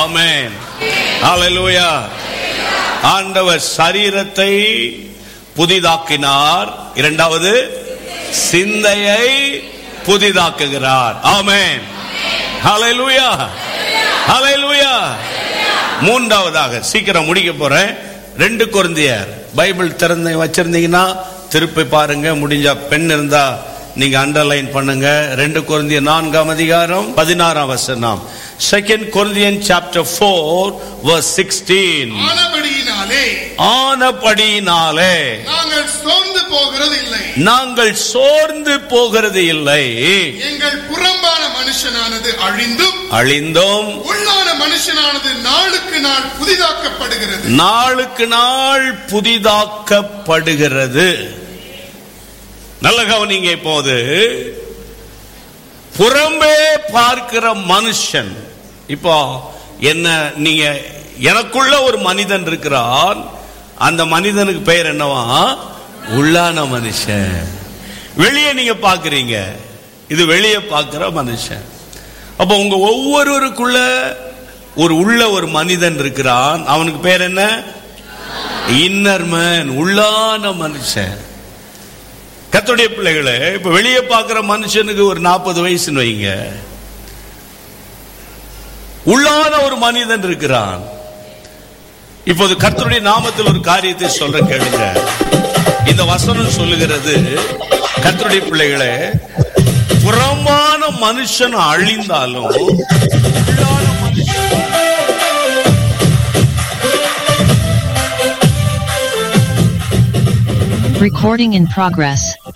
ஆமென் ஹalleluya ஆண்டவர் சரீரத்தை புதிதாக்கினார் இரண்டாவது சிந்தையை புதிதாக்குகிறார் ஆமென் ஹalleluya ஹalleluya மூன்றாவதாக சீக்கிரம் முடிக்க போறேன் ரெண்டு கொரிந்தியர் பைபிள் திறந்து வச்சிருந்தீங்கன்னா திருப்பி பாருங்க முடிஞ்சா பெண் இருந்தா நீங்க அண்டர்லைன் பண்ணுங்க ரெண்டு கொரிந்திய நான்காம் அதிகாரம் பதினாறாம் வசனம் second Corinthian chapter four verse sixteen ஆனபடியினாலே ஆனபடியினாலே நாங்கள் சோர்ந்து போகிறது இல்லை நாங்கள் சோர்ந்து போகிறது இல்லை எங்கள் புறம்பான மனுஷனானது அழிந்தும் அழிந்தோம் உள்ளான மனுஷனானது நாளுக்கு நாள் புதிதாக்கப்படுகிறது நாளுக்கு நாள் புதிதாக்கப்படுகிறது நல்ல கவனிங்க இப்போது புறம்பே பார்க்கிற மனுஷன் இப்போ என்ன நீங்க எனக்குள்ள ஒரு மனிதன் இருக்கிறான் அந்த மனிதனுக்கு பெயர் என்னவா உள்ளான மனுஷன் வெளியே நீங்க பாக்குறீங்க இது வெளியே பார்க்கிற மனுஷன் அப்போ உங்க ஒவ்வொருவருக்குள்ள ஒரு உள்ள ஒரு மனிதன் இருக்கிறான் அவனுக்கு பேர் என்ன இன்னர் மேன் உள்ளான மனுஷன் கத்துடைய பிள்ளைகளே இப்ப வெளியே பார்க்கிற மனுஷனுக்கு ஒரு நாற்பது வயசுன்னு வைங்க உள்ளான ஒரு மனிதன் இருக்கிறான் இப்போது கர்த்தருடைய நாமத்தில் ஒரு காரியத்தை சொல்ற கேளுங்க இந்த வசனம் சொல்லுகிறது கர்த்தருடைய பிள்ளைகளே புறமான மனுஷன் அழிந்தாலும் உள்ளான மனுஷன் Recording in progress.